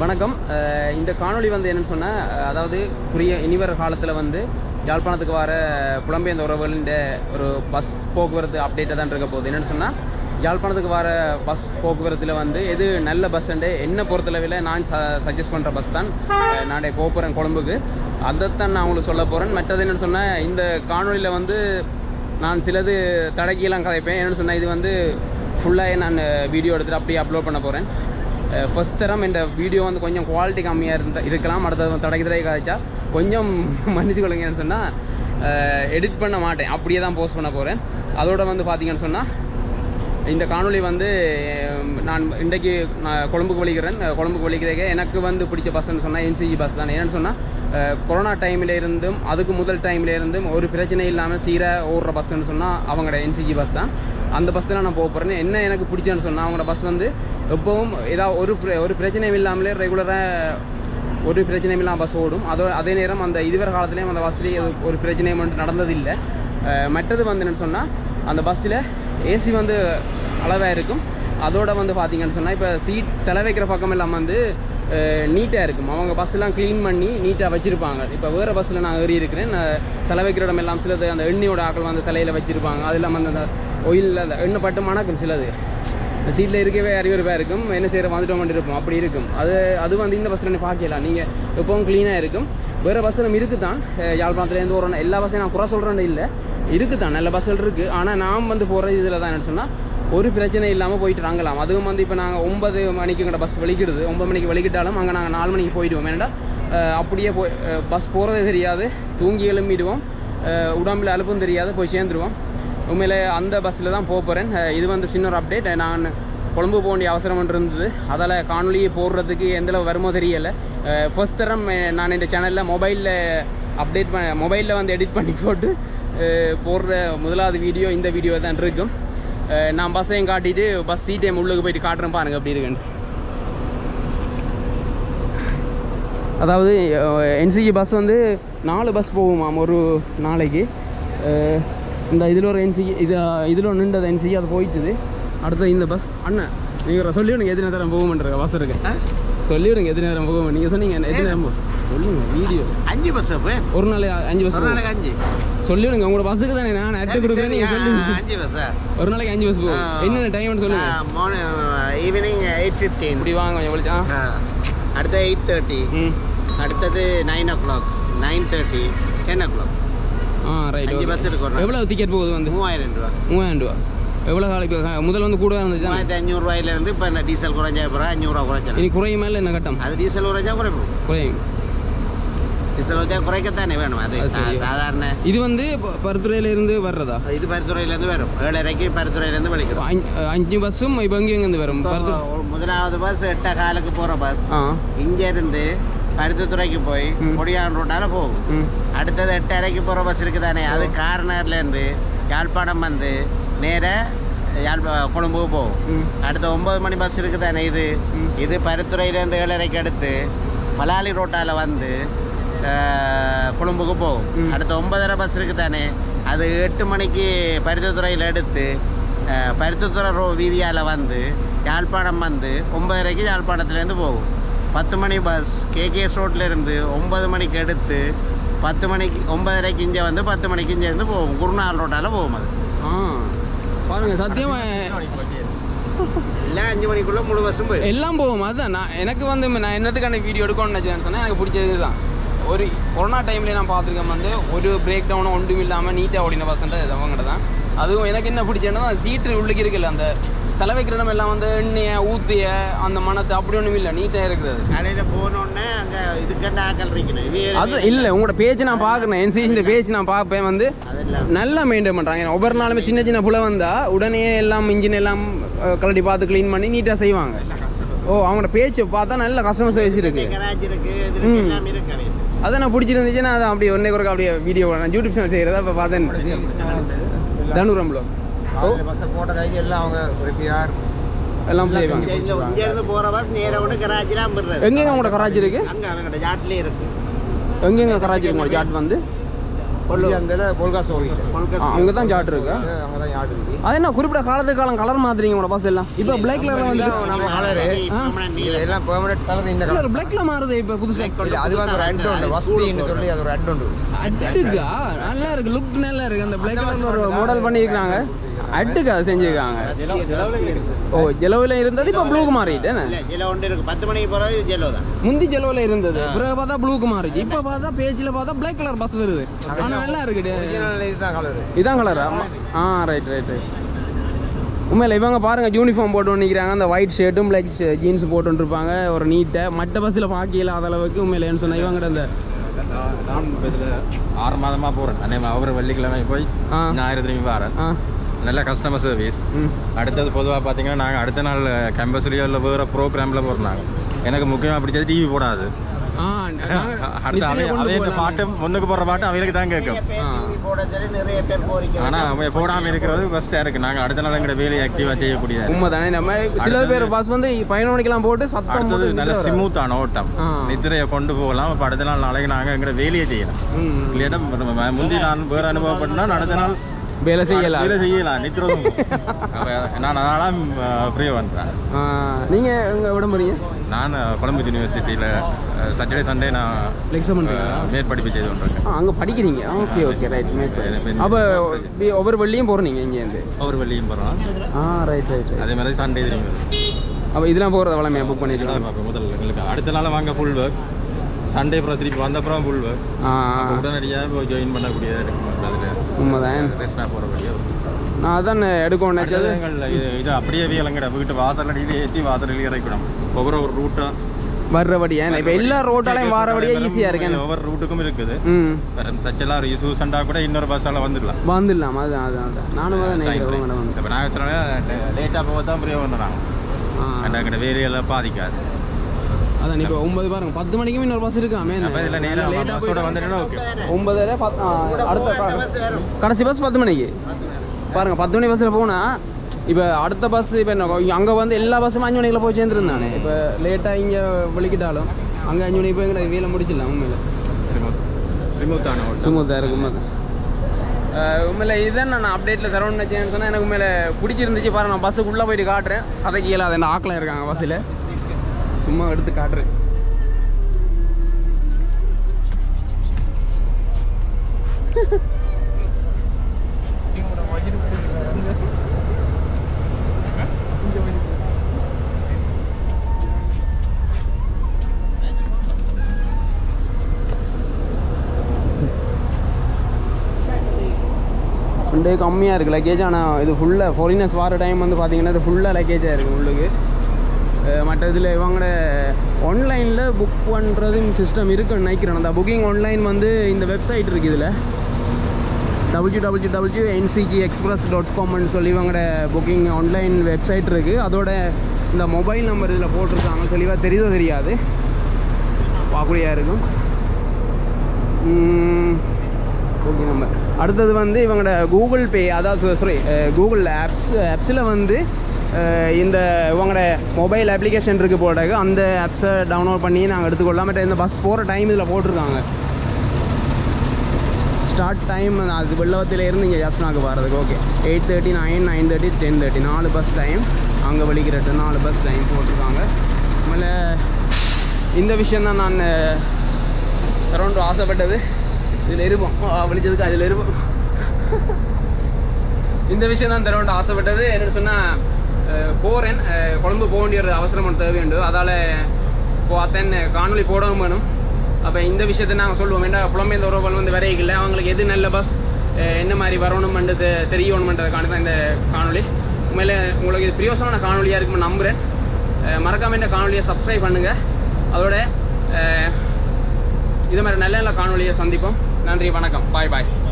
வணக்கம் அஹ் இந்த காணொளி வந்து என்னன்னு சொன்னால் அதாவது புரிய இனிவர காலத்தில் வந்து யாழ்ப்பாணத்துக்கு வர புலம்பெயர்ந்த உறவுகளின் ஒரு பஸ் போக்குவரத்து அப்டேட்டாக தான் இருக்க போகுது என்னென்னு சொன்னால் யாழ்ப்பாணத்துக்கு வர பஸ் போக்குவரத்தில் வந்து எது நல்ல பஸ்ஸுண்டு என்ன பொறுத்தளவில் நான் ச சஜஸ்ட் பண்ணுற பஸ் தான் அஹ் நான் போகிறேன் கொழும்புக்கு அதைத்தான் நான் உங்களுக்கு சொல்ல போகிறேன் மற்றது என்னென்னு சொன்னால் இந்த காணொளியில் வந்து நான் சிலது தடக்கியெல்லாம் கதைப்பேன் என்னென்னு சொன்னால் இது வந்து ஃபுல்லாக நான் வீடியோ எடுத்துகிட்டு அப்படியே அப்லோட் பண்ண போகிறேன் ஃபஸ்ட் தரம் இந்த வீடியோ வந்து கொஞ்சம் குவாலிட்டி கம்மியாக இருந்த இருக்கலாம் அடுத்தது தடக்கி தடக்கி காய்ச்சா கொஞ்சம் மன்னிச்சுக்கொள்ளுங்கன்னு சொன்னால் எடிட் பண்ண மாட்டேன் அப்படியே தான் போஸ்ட் பண்ண போகிறேன் அதோட வந்து பார்த்தீங்கன்னு சொன்னால் இந்த காணொளி வந்து அஹ், நான் இன்றைக்கு நான் கொழும்புக்கு வலிக்கிறேன் அஹ், கொழும்புக்கு வலிக்கிறதுக்கு எனக்கு வந்து பிடிச்ச பஸ்ன்னு சொன்னால் என்சிஜி பஸ் தான் ஏன்னு சொன்னால் கொரோனா டைமில் இருந்தும் அதுக்கு முதல் டைமில் இருந்தும் ஒரு பிரச்சனை இல்லாமல் சீராக ஓடுற பஸ்ன்னு சொன்னால் அவங்களோட என்சிஜி பஸ் தான் அந்த பஸ் தான் நான் போக போகிறேன் என்ன எனக்கு பிடிச்சேன்னு சொன்னால் அவங்களோட பஸ் வந்து எப்பவும் ஏதாவது ஒரு பிர- ஒரு பிரச்சனையும் இல்லாமலே ரெகுலராக ஒரு பிரச்சனையும் இல்லாமல் பஸ் ஓடும் அதோ அதே நேரம் அந்த இதுவரை காலத்துலேயும் அந்த பஸ்லேயே ஒரு பிரச்சனையும் வந்து நடந்ததில்லை அஹ் மற்றது வந்து என்னன்னு சொன்னால் அந்த பஸ்ஸில் ஏசி வந்து அளவாக இருக்கும் அதோட வந்து பார்த்தீங்கன்னு சொன்னால் இப்போ சீட் தலை வைக்கிற பக்கம் எல்லாம் வந்து நீட்டாக இருக்கும் அவங்க பஸ்ஸெல்லாம் க்ளீன் பண்ணி நீட்டாக வச்சுருப்பாங்க இப்போ வேறு பஸ்ஸில் நான் ஏறி இருக்கிறேன் நான் தலை வைக்கிற இடம் எல்லாம் சிலது அந்த எண்ணெயோட ஆக்கள் வந்து தலையில் வச்சுருப்பாங்க அது இல்லாமல் அந்த ஒயிலில் அந்த எண்ணெய் பட்டு மணக்கும் சிலது சீட்டில் இருக்கவே அறிவுறுப்பாக இருக்கும் என்ன செய்கிற வந்துட்டோம் மட்டும் இருப்போம் அப்படி இருக்கும் அது அது வந்து இந்த பஸ்ஸில் நீ பார்க்கலாம் நீங்கள் எப்பவும் க்ளீனாக இருக்கும் வேறு பஸ்ஸில் நம்ம இருக்குது தான் யாழ்ப்பாணத்துலேருந்து ஒரு எல்லா பஸ்ஸையும் நான் குறை சொல்கிறேன்னு இல்லை இருக்குது தான் நல்ல பஸ்ஸுகள் இருக்குது ஆனால் நாம் வந்து போகிற இதில் தான் என்ன சொன்னால் ஒரு பிரச்சனை இல்லாமல் போயிட்டு வாங்கலாம் அதுவும் வந்து இப்போ நாங்கள் ஒன்பது மணிக்கு எங்கள்ட பஸ் வெளிக்கிடுது ஒன்பது மணிக்கு வெளிக்கிட்டாலும் அங்கே நாங்கள் நாலு மணிக்கு போயிடுவோம் ஏன்னா அப்படியே போய் பஸ் போகிறதே தெரியாது தூங்கி எழும்பிடுவோம் அஹ் உடம்புல அலுப்பும் தெரியாது போய் சேர்ந்துருவோம் உண்மையிலே அந்த பஸ்ஸில் தான் போக போகிறேன் இது வந்து சின்ன ஒரு அப்டேட் நான் கொழும்பு போக வேண்டிய அவசரம் ஒன்று இருந்தது அதால் காணொலியை போடுறதுக்கு எந்தளவு வருமோ தெரியலை ஃபர்ஸ்ட் தரம் அஹ், நான் இந்த சேனலில் மொபைலில் அப்டேட் பண்ண மொபைலில் வந்து எடிட் பண்ணி போட்டு அஹ், போடுற முதலாவது வீடியோ இந்த வீடியோ தான் இருக்கும் அஹ், நான் பஸ்ஸையும் காட்டிட்டு பஸ் சீட்டையும் உள்ளுக்கு போயிட்டு காட்டுறேன் பாருங்க அப்படி இருக்குன்னு அதாவது என்சிஜி பஸ் வந்து நாலு பஸ் போகுமாம் ஒரு நாளைக்கு அஹ், இந்த இதில் ஒரு என்சிஜி இது இதில் ஒன்று நின்றது என்சிஜி அது போயிட்டுது அடுத்து இந்த பஸ் அண்ணன் நீங்கள் சொல்லிவிடுங்க எத்தனை நேரம் போகுமன்ற பஸ் இருக்கு சொல்லிவிடுங்க எத்தனை நேரம் போகும் நீங்கள் சொன்னீங்க எத்தனை நேரம் போகும் சொல்லுங்க வீடியோ அஞ்சு பஸ் அப்போ ஒரு நாள் அஞ்சு பஸ் ஒரு போகும் நாளைக்கு அஞ்சு சொல்லிவிடுங்க உங்களோட பஸ்ஸுக்கு தானே நான் அட்டு கொடுக்குறேன் நீங்கள் சொல்லுங்க அஞ்சு பஸ்ஸா ஒரு நாளைக்கு அஞ்சு பஸ் போகும் என்னென்ன டைம்னு சொல்லுங்க மார்னிங் ஈவினிங் எயிட் ஃபிஃப்டீன் இப்படி வாங்க கொஞ்சம் விളിച്ചാ அடுத்த எயிட் தேர்ட்டி ம் அடுத்தது nine o'clock nine thirty ten o'clock ah right அஞ்சு பஸ் இருக்கு ஒரு நாள். எவ்வளோ டிக்கெட் போகுது வந்து மூவாயிரம் ரூபா மூவாயிரம் ரூபா எவ்வளோ காலைக்கு முதல்ல வந்து கூட இருந்துச்சு மூவாயிரத்தி அஞ்சூறுரூவாயிலேருந்து இப்போ இந்த டீசல் குறைஞ்சா அப்புறம் அஞ்சூறுரூவா குறைச்சா இனி குறையும் மேலே என்ன கட்டம் அது டீசல் குறைஞ்சா குறைப்போம் குறையும் டீசல் வச்சா குறைக்கத்தானே வேணும் அது அது சரி. சா- சாதாரண இது வந்து ப- பருத்துறையில இருந்து வர்றதா இது பருத்துறையிலேருந்து வரும் ஏழரைக்கு பருத்துறையிலேருந்து வெளிக்கிறோம் அஞ்சு- அஞ்சு பஸ்ஸும் இப்போ எங்கே எங்கேருந்து வரும் பருத்து முதலாவது பஸ் எட்ட காலுக்கு போகிற பஸ் ஆ இங்கேருந்து பருத்துத்துறைக்கு போய் ம். கொடியான் ரோட்டால போகும் ம் அடுத்தது எட்டரைக்கு போகிற பஸ் இருக்குதானே அது கார்னர்லேருந்து யாழ்ப்பாணம் வந்து நேராக யாழ்ப்பா கொழும்புக்கு போகும் ம் அடுத்த ஒம்பது மணி பஸ் இருக்குதானே இது ம். இது பருத்துறையிலேருந்து ஏழரைக்கு அடுத்து பலாலி ரோட்டால வந்து அஹ், கொழும்புக்கு போகும் ம். அடுத்த ஒன்பதரை பஸ் இருக்குதானே அது எட்டு மணிக்கு பருத்தித்துறையில் எடுத்து அஹ், பருத்தித்துறை ரோ வீதியால் வந்து யாழ்ப்பாணம் வந்து ஒன்பதரைக்கு யாழ்ப்பாணத்துலேருந்து போகும் பத்து மணி பஸ் கேகேஎஸ் ரோட்லேருந்து ஒன்பது மணிக்கு எடுத்து பத்து மணிக்கு ஒன்பதரைக்கு இங்கே வந்து பத்து மணிக்கு இங்கே இருந்து போகும் குருநாள் ரோட்டால் போகும் அது ஆ பாருங்க சத்தியமா இல்லை அஞ்சு மணிக்குள்ளே முழு பஸ்ஸும் போயிடும் எல்லாம் போகும் அதுதான் நான் எனக்கு வந்து நான் என்னத்துக்கான வீடியோ எடுக்கணும்னு நினச்சேன்னு சொன்னால் எனக்கு பிடிச்சது தான் ஒரு கொரோனா டைம்லேயே நான் பார்த்துருக்கேன் வந்து ஒரு பிரேக் டவுனும் ஒன்றும் இல்லாமல் நீட்டாக ஓடின பசன்ட்டு அவங்கள்ட்ட தான் அதுவும் எனக்கு என்ன பிடிச்சேன்னா சீட்டு உள்ளுக்கு இருக்குல்ல அந்த தலை வைக்கிற இடம் எல்லாம் வந்து எண்ணெயை ஊற்றிய அந்த மனத்தை அப்படி ஒன்றும் இல்லை நீட்டாக இருக்குது கடையில் போனோடனே அங்கே இதுக்கண்ட ஆக்கள் இருக்கணும் இது அது இல்லை உங்களோட பேஜ் நான் பார்க்குறேன் என்சிசி பேஜ் நான் பார்ப்பேன் வந்து அதெல்லாம் நல்லா மெயின்டைன் பண்ணுறாங்க ஏன்னா ஒவ்வொரு நாளுமே சின்ன சின்ன புல வந்தால் உடனே எல்லாம் இன்ஜின் எல்லாம் அஹ், கழட்டி பார்த்து க்ளீன் பண்ணி நீட்டாக செய்வாங்க ஓ அவங்களோட பேச்சை பார்த்தா நல்ல கஸ்டமர் சர்வீஸ் இருக்குது கராஜ் இருக்கு இது இருக்கு, எல்லாம் இருக்கு அவையில். அதை நான் பிடிச்சிருந்துச்சு நான் அதை அப்படியே ஒன்றே குறைக்க அப்படியே வீடியோ நான் யூடியூப் சேனல் செய்கிறத இப்போ பார்த்தேன் தனுரம்ல ஓ பஸ்ஸை போட்ட கைக்கு எல்லாம் அவங்க ரிப்பேர் எல்லாம் செய்வாங்க இங்க இங்க இங்க இருந்து போற பஸ் நேரா கொண்டு கராச்சிலாம் போடுறது எங்கெங்க உங்களோட கராச்சி இருக்கு அங்க அவங்கட ஜாட்லயே இருக்கு எங்கெங்க கராச்சி இருக்கு உங்களோட ஜாட் வந்து இங்கே அந்த இடம் கொல்கா சோவிட் அங்கே தான் சாட் இருக்கா அங்கே தான் யாடு இருக்கு அது என்ன குறிப்பிட்ட காலத்துக்கு காலம் கலர் மாத்துறீங்க உங்களோட பஸ் எல்லாம் இப்போ பிளாக் கலர்ல வந்து நம்ம கலரு இது எல்லாம் பெர்மனெண்ட் கலர் இந்த கலர் பிளாக்ல மாறுது இப்போ புதுசா இல்ல அது வந்து ஒரு அட் உண்டு வஸ்தின்னு சொல்லி அது ஒரு அட் உண்டு அட்டுக்கா நல்லா இருக்கு லுக் நல்லா இருக்கு அந்த பிளாக் கலர்ல ஒரு மாடல் பண்ணியிருக்காங்க அட்டுக்கா செஞ்சிருக்காங்க ஓ ஜெலோவில் இருந்தது இப்போ ப்ளூக்கு மாறிட்டு என்ன ஜெலோ ஒன்று இருக்கு பத்து மணிக்கு போகிறது ஜெலோ தான் முந்தி ஜெலோவில் இருந்தது பிறகு பார்த்தா ப்ளூக்கு மாறிச்சு இப்போ பார்த்தா பேஜில் பார்த்தா பிளாக் கலர் பஸ் வருது ஆனால் நல்லா இருக்குது ஒரிஜினல் இதுதான் கலர் இதான் கலரா ஆ ரைட் ரைட் ரைட் உண்மையில் இவங்க பாருங்க யூனிஃபார்ம் போட்டு நிற்கிறாங்க அந்த ஒயிட் ஷர்ட்டும் பிளாக் ஜீன்ஸ் போட்டு இருப்பாங்க ஒரு நீட்டை மற்ற பஸ்ஸில் பார்க்க இல்லாத அளவுக்கு உண்மையில் என்ன சொன்னா இவங்க அந்த நான் இதில் ஆறு மாதமாக போகிறேன் அன்னை ஒவ்வொரு வெள்ளிக்கிழமை போய் ஆ. ஞாயிறு திரும்பி வரேன் ஆ நல்ல கஸ்டமர் சர்வீஸ் ம் அடுத்தது பொதுவாக பார்த்தீங்கன்னா நாங்கள் அடுத்த நாள் கேம்பஸ்லேயோ இல்லை வேறு ப்ரோக்ராமில் போடுறாங்க எனக்கு முக்கியமாக பிடிச்சது டிவி போடாது ஆ நாங்க அடுத்து நித்திரையை அவை கொண்டு அவைய போகலாம். பாட்டு முன்னுக்கு போடுற பாட்டு அவங்களுக்கு தான் கேட்கும் ஆ. போட சொல்லி நிறைய பேர் போறீங்க ஆனால் அவன் போடாமல் இருக்கிறது பெஸ்ட்டாக இருக்குது நாங்கள் அடுத்த நாள் எங்களோட வேலையை ஆக்டிவாக செய்யக்கூடியது உண்மைதானே நம்ம சில பேர் பஸ் வந்து பதினொரு மணிக்கெல்லாம் போட்டு சத்தம் அடுத்தது போட்டு நல்ல நித்திரை வராது. ஸ்மூத்தான ஓட்டம் ஆ. நித்திரையை கொண்டு போகலாம் இப்போ அடுத்த நாள் நாளைக்கு நாங்கள் எங்களோட வேலையை செய்யலாம் ம், ம். இல்லைன்னா முந்தி நான் வேறு அனுபவப்பட்டா அடுத்த நாள் வேலை செய்யலாம் வேலை செய்யலாம் நித்திரம் நான் அதனால ஃப்ரீயாக பண்ணுறேன் ஆ, நீங்க எங்க விட போறீங்க நான் கொலம்பஸ் யூனிவர்சிட்டியில் சாட்டர்டே சண்டே நான் லெக்சர் பண்றீங்களா மேற்படிப்பு செய்து கொண்டிருக்கேன் ஆ, அங்க படிக்கிறீங்க ஓகே ஓகே ரைட் அப்போ வி- ஒவ்வொரு வெள்ளியும் போகிறீங்க இங்கேருந்து ஒவ்வொரு வெள்ளியும் போகிறோம் ஆ ரைட் ரைட் ரைட் அதே மாதிரி சண்டே திரும்பி அப்போ இதெல்லாம் போகிறத வளமையாக புக் பண்ணிக்கலாம் இதான் பார்ப்போம் முதல்ல எங்களுக்கு அடுத்த நாள் வாங்க ஃபுல் ஒர்க் சண்டே அப்புறம் திருப்பி வந்த அப்புறம் ஃபுல் ஒர்க் ஆ உடனடியாக இப்போ ஜாயின் பண்ணக்கூடியதாக இருக்கும் அதில் உண்மைதான் ரெஸ்டாக போகிறபடியாக நான் அதான் எடுக்கணும் நினைச்சது இது இது அப்படியே வீலங்கட வீட்டு வாசலடியில் ஏற்றி வாசலில் இறக்கணும் ஒவ்வொரு ஒரு ரூட்டாக வர்றபடியா இப்போ எல்லா ரோட்டாலையும் வாரபடியா ஈஸியாக இருக்கேன் ஒவ்வொரு ரூட்டுக்கும் இருக்குது ம் வேற தச்செல்லாம் இசு சண்டா கூட இன்னொரு பஸ்ஸால் வந்துடலாம் வந்துடலாம் அதுதான் அதுதான் அதான் நானும் தான் நினைக்கிறேன் மேடம் வந்து இப்போ நாங்கள் சொன்னேன் லேட்டாக போக தான் பிரியம் வந்துடுறாங்க ஆ அந்த கடை வேலையெல்லாம் பாதிக்காது அதான் இப்போ ஒன்பது பாருங்க பத்து மணிக்கும் இன்னொரு பஸ் இருக்காமே அப்போ இதில் நேராக லேட்டாக பஸ்ஸோட வந்துட்டுனா ஓகே ஒன்பதுல பத்- ஆ, அடுத்த க- கடைசி பஸ் பத்து மணிக்கு பாருங்க பத்து மணி பஸ்ஸில் போனால் இப்போ அடுத்த பஸ் இப்போ என்ன அங்கே வந்து எல்லா பஸ்ஸும் அஞ்சு மணிக்குள்ள போய் சேர்ந்துருந்தானே இப்போ லேட்டாக இங்கே விളിக்கிட்டாலும் அங்கே அஞ்சு மணிக்கு போய் எங்களை வேலை முடிச்சிடலாம் உண்மையில் ஸ்மூத்தான ஓட்டம் சுமூத்தாக இருக்கும் உண்மை உண்மையில் இதுதான் நான் அப்டேட்டில் தரணும்னு நினச்சேன்னு சொன்னால் எனக்கு உண்மையில பிடிச்சிருந்துச்சு பாருங்க நான் பஸ்ஸுக்குள்ளே போயிட்டு காட்டுறேன் கதைக்கு இயலாத என்ன ஆக்கில் இருக்காங்க பஸ்ஸில் சும்மா எடுத்து காட்டுறேன் ரெண்டு கம்மியாக இருக்குது லக்கேஜ் ஆனால் இது ஃபுல்லாக ஃபாரினர்ஸ் வர டைம் வந்து பார்த்தீங்கன்னா இது ஃபுல்லாக லக்கேஜாக இருக்குது உள்ளுக்கு அஹ் மற்ற இதில் இவங்களோட ஆன்லைனில் புக் பண்ணுறது சிஸ்டம் இருக்குன்னு நினைக்கிறேன் அந்த புக்கிங் ஆன்லைன் வந்து இந்த வெப்சைட் இருக்குது இதில் W W W NCG express dot காம்னு சொல்லி இவங்களோட புக்கிங் ஆன்லைன் வெப்சைட் இருக்குது அதோட இந்த மொபைல் நம்பர் இதில் போட்டிருக்காங்க தெளிவாக தெரியுதோ தெரியாது பார்க்கக்கூடியா இருக்கும் ஓகே நம்பர் அடுத்தது வந்து இவங்களோட கூகுள் பே அதாவது சாரி கூகுள் ஆப்ஸ் ஆப்ஸில் வந்து அஹ், இந்த இவங்களோட மொபைல் அப்ளிகேஷன் இருக்குது போட்டாக்க அந்த ஆப்ஸை டவுன்லோட் பண்ணி நாங்கள் எடுத்துக்கொள்ளலாம் பட் இந்த பஸ் போகிற டைம் இதில் போட்டிருக்காங்க ஸ்டார்ட் டைம் அது வெள்ளவத்திலேருந்து இங்கே ஜாஃப்னாக்கு வர்றதுக்கு okay eight thirty nine nine thirty ten thirty நாலு பஸ் டைம் அங்கே வலிக்கிறட்டு நாலு பஸ் டைம் போட்டிருக்காங்க ஆಮೇಲೆ இந்த விஷயந்தான் நான் அரௌண்ட் ஆசைப்பட்டது இதில் இருப்போம் விழிச்சதுக்கு அதில் இருப்போம் இந்த விஷயம் தான் தரவுண்டு ஆசைப்பட்டது என்னன்னு சொன்னால் போகிறேன் கொழம்பு போக வேண்டிய ஒரு அவசரம் தேவையுண்டு அதால் பார்த்தேன் காணொலி போடவும் வேணும் அப்போ இந்த விஷயத்தை நாங்கள் சொல்லுவோம் ஏன்னா புலம்பெயர்ந்த உறவுகள் வந்து வரையில அவங்களுக்கு எது நல்ல பஸ் என்ன மாதிரி வரணுமென்றது தெரியணுமென்றதுக்கான தான் இந்த காணொலி உண்மையிலே உங்களுக்கு இது பிரியோசனமான காணொலியாக இருக்குன்னு நம்புகிறேன் மறக்காமல் இந்த காணொலியை சப்ஸ்கிரைப் பண்ணுங்கள் அதோட அஹ், இது மாதிரி நல்ல நல்ல காணொலியை சந்திப்போம் நன்றி வணக்கம் பாய் பாய்